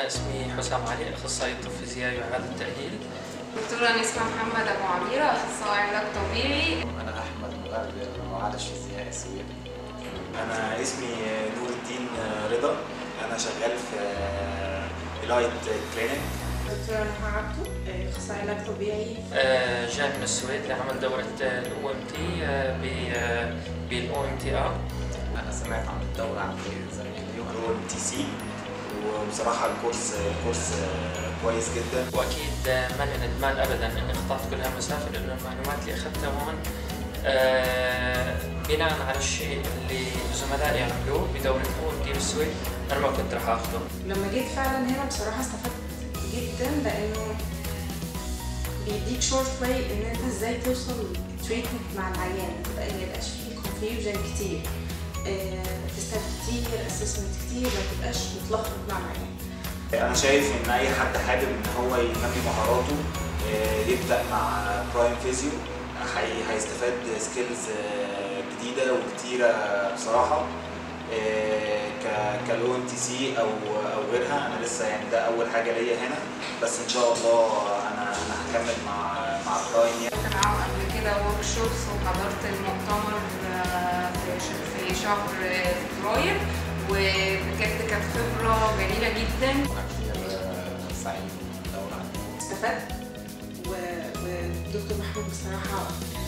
أنا اسمي حسام علي أخصائي طب فيزيائي وإعادة تأهيل دكتورة نسمة محمد أبو عميرة أخصائي علاج طبيعي أنا أحمد مغربي معالج فيزيائي سويدي أنا اسمي نور الدين رضا أنا شغال في إلايت كلينيك دكتورة نهى عبدو أخصائي علاج طبيعي آه، جاي من السويد لعمل دورة الأو ام تي بالأو ام تي ار أنا سمعت عن الدورة عن زميلي رو ام تي سي وبصراحة الكورس كورس كويس جدا وأكيد ما لي ندمان أبدا إني قطعت كل هالمسافة لأنه المعلومات اللي أخذتها هون آه، بناء على الشيء اللي زملائي عملوه بدورة أو ام تي بالسويد أنا ما كنت راح آخذه لما جيت فعلا هنا بصراحة استفدت جدا لأنه بيديك شورت واي إن أنت إزاي توصل تريتمنت مع العيان ما يبقاش فيه كونفيوجن كتير تستات كتير اسسمنت كتير ما تبقاش متلخبط مع العيان أنا شايف إن أي حد حابب إن هو ينمي مهاراته آه، يبدأ مع برايم فيزيو هي- هيستفاد سكيلز جديدة وكتيرة بصراحة كالو ام تي سي او او غيرها انا لسه يعني ده اول حاجه ليا هنا بس ان شاء الله انا انا هكمل مع مع برايم يعني كنت معاهم قبل كده ورك شوبس وحضرت المؤتمر آه، في ش- في شهر فبراير وبجد كانت خبرة جميلة جدا أنا كتير سعيد بالدورة عندي استفدت و- ودكتور محمود بصراحة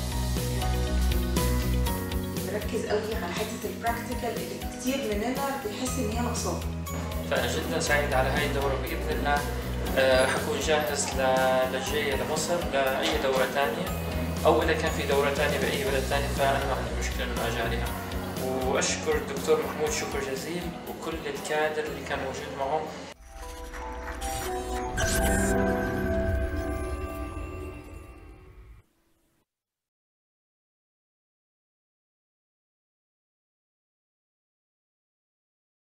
مركز قوي على حتة البراكتيكال اللي كتير مننا بيحس إن هي ناقصاه فأنا جدا سعيد على هاي الدورة بإذن الله آه، حكون جاهز ل- للجاية لمصر لأي دورة تانية أو إذا كان في دورة تانية بأي بلد تاني فأنا ما عندي مشكلة إنه أجي عليها وأشكر الدكتور محمود شكر جزيل وكل الكادر اللي كان موجود معهم